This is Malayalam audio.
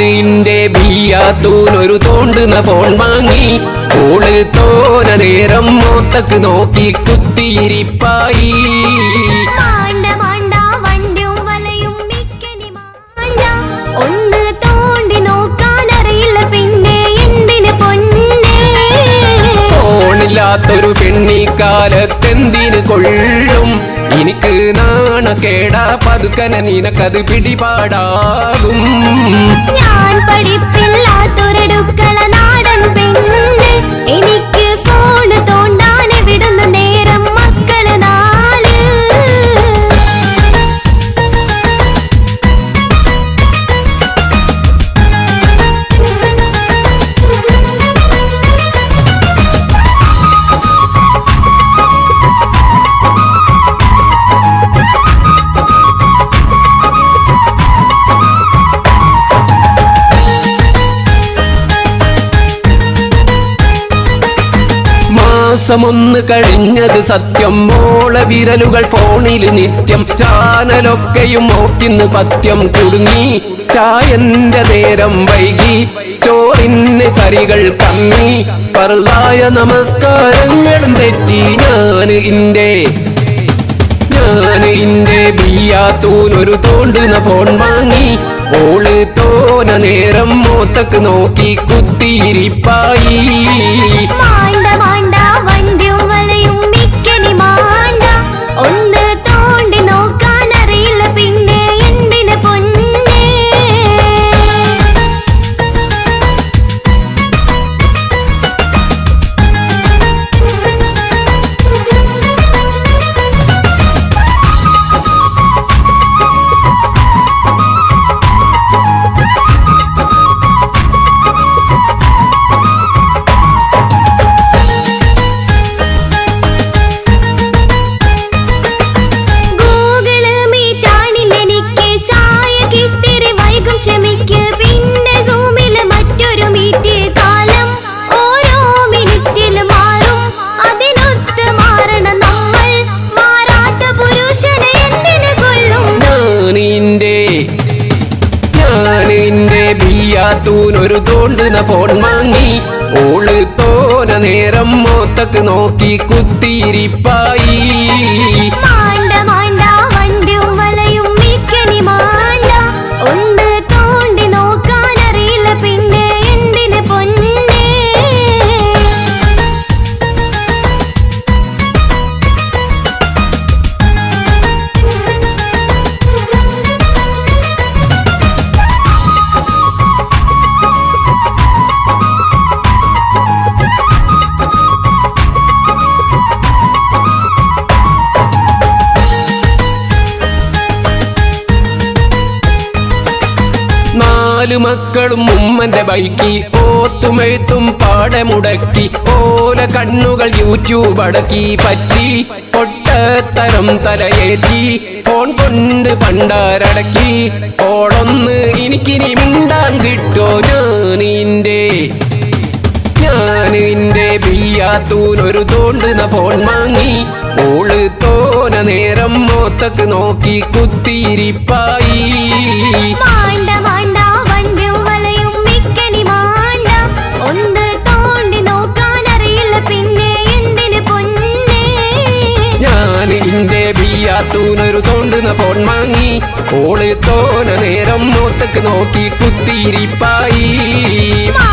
നിന്റെ ബിയാത്തൂനൊരു തോണ്ടുന്ന ഫോൺ വാങ്ങി ഓള് തോന നേരം മോത്തക്ക് നോക്കി കുത്തിയിരിപ്പായി മാണ്ട മാണ്ട വണ്ടിയും വലയും മിക്കനി മാണ്ട ഒന്ന് തോണ്ടി നോക്കാൻ അറിയില്ല പിന്നെ എന്തിന് പൊന്നേ ഫോണില്ലാത്തൊരു പെണ്ണിക്കാലത്തെന്തിന് കൊള്ളും എനിക്ക് നാണക്കേടാ പതുക്കന നിനക്കത് പിടിപാടാകും ഞാൻ പഠിപ്പില്ലാത്തൊരെടുക്കള നാടൻ പെണ്ണ് എനിക്ക് ഫോണ് തോണ്ടാൻ വിടുന്ന നേരം മക്കള് നാല് മാസമൊന്ന് കഴിഞ്ഞത് സത്യം മോള വിരലുകൾ ഫോണിൽ നിത്യം ചാനലൊക്കെയും നോക്കിന്ന് പത്യം കുടുങ്ങി ചായന്റെ നേരം വൈകി ചോറിന് കറികൾ കമ്മി പറളായ നമസ്കാരങ്ങളും തെറ്റി ഞാൻ ഇന്റെ ഞാൻ ഇന്റെ ബിയാത്തൂനൊരു തോണ്ടുന്ന ഫോൺ വാങ്ങി ഓള് തോന നേരം മോത്തക്ക് നോക്കി കുത്തിയിരിപ്പായി മാണ്ട മാണ്ട വണ്ടിയും വലയും മിക്കനി മാണ്ട ഒന്ന് തോണ്ടി നോക്കാൻ അറിയില്ല പിന്നെ എന്തിന് പൊന്നേ ഗൂഗിള് മീറ്റ് ആണില്ല എനിക്ക് ചായ കിത്തിരി വൈകും ക്ഷമിക്ക് പിന്നെ സൂമില് മറ്റൊരു മീറ്റ് കാലം ഓരോ മിനിറ്റിൽ മാറും അതിനൊത്ത് മാറണം നമ്മൾ മാറാത്ത പുരുഷനെ എന്തിനു കൊള്ളും ഞാൻ ഇന്റെ ഞാൻ ഇന്റെ ബിയാത്തൂനൊരു തോണ്ടുന്ന ഫോൺ വാങ്ങി ഓള് തോന നേരം മോത്തക്ക് നോക്കി കുത്തിയിരിപ്പായി മാണ്ട മാണ്ട വണ്ടിയും വലയും മിക്കനി മാണ്ട ഒന്ന് തോണ്ടി നോക്കാൻ അറിയില്ല പിന്നെ എന്തിന് പൊന്നേ നാല് മക്കളും ഉമ്മന്റെ ബൈക്കി ഓത്തുമെഴുത്തും പാടെ മുടക്കി ഓല കണ്ണുകൾ യൂട്യൂബ് അടക്കി പറ്റി പൊട്ടത്തരം തലയേറ്റി ഫോൺ കൊണ്ട് പണ്ടാരടക്കി ഓളൊന്ന് എനിക്കിനി മിണ്ടാൻ കിട്ടോ ഞാൻ ഇന്റെ ഞാൻ ഇന്റെ ബിയാത്തൂനൊരു തോണ്ടുന്ന ഫോൺ വാങ്ങി ഓള് തോന നേരം മോത്തക്ക് നോക്കി കുത്തിയിരിപ്പായി മാണ്ട മാണ്ട വണ്ടിയും വലയും മിക്കനി മാണ്ട ഒന്ന് തോണ്ടി നോക്കാൻ അറിയില്ല പിന്നെ എന്തിന് പൊന്നേ ഞാൻ ഇന്റെ ബിയാത്തൂനൊരു തോണ്ടുന്ന ഫോൺ വാങ്ങി ഓള് തോന നേരം മോത്തക്ക് നോക്കി കുത്തിയിരിപ്പായി മാണ്ട